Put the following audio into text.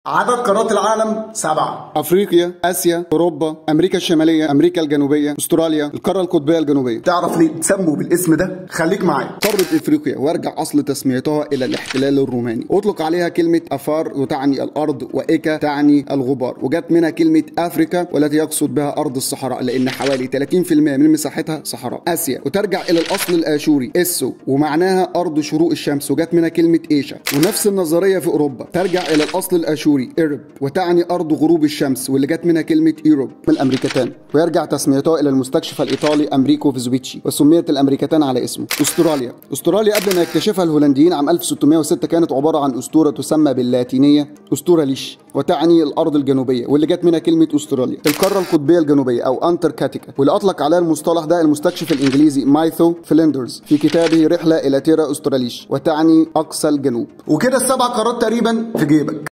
عدد قارات العالم سبعة افريقيا اسيا اوروبا امريكا الشماليه امريكا الجنوبيه استراليا القاره القطبيه الجنوبيه تعرف ليه تسموا بالاسم ده خليك معايا قاره افريقيا وارجع اصل تسميتها الى الاحتلال الروماني اطلق عليها كلمه افار وتعني الارض وايكا تعني الغبار وجت منها كلمه افريكا والتي يقصد بها ارض الصحراء لان حوالي 30% من مساحتها صحراء اسيا وترجع الى الاصل الاشوري اسو ومعناها ارض شروق الشمس وجت منها كلمه ايشا ونفس النظريه في اوروبا ترجع الى الاصل الاشوري إيرب وتعني أرض غروب الشمس واللي جت منها كلمة إيروب من الأمريكتان ويرجع تسميتها إلى المستكشف الإيطالي أمريكو فيزويتشي وسميت الأمريكتان على اسمه أستراليا أستراليا قبل ما يكتشفها الهولنديين عام 1606 كانت عبارة عن أسطورة تسمى باللاتينية أسطورة ليش وتعني الأرض الجنوبية واللي جت منها كلمة أستراليا القارة القطبية الجنوبية أو أنتركاتيكا واللي أطلق عليها المصطلح ده المستكشف الإنجليزي مايثو فلندرز في كتابه رحلة إلى تيرا أستراليش وتعني أقصى الجنوب وكده السبع قارات تقريبا في جيبك